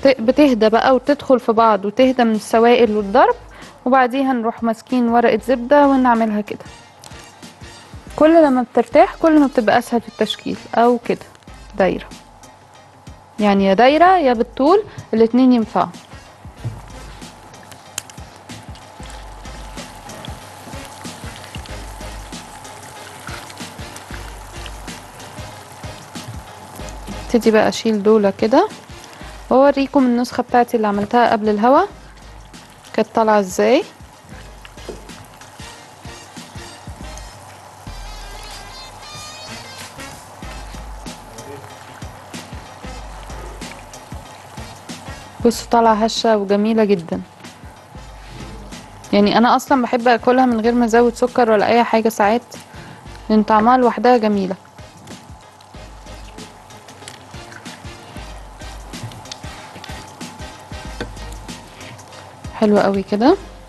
ت- بتهدى بقى وتدخل في بعض وتهدى من السوائل والضرب وبعديها نروح ماسكين ورقة زبدة ونعملها كده كل لما بترتاح كل ما بتبقى اسهل في التشكيل او كده دايرة يعني يا دايرة يا بالطول الاتنين ينفعوا ابتدي بقى اشيل دول كده واوريكم النسخة بتاعتي اللي عملتها قبل الهوا كانت طالعة ازاي بصوا طالعة هشة وجميلة جدا يعني انا اصلا بحب اكلها من غير ما ازود سكر ولا اي حاجة ساعات لان طعمها لوحدها جميلة حلوة قوي كده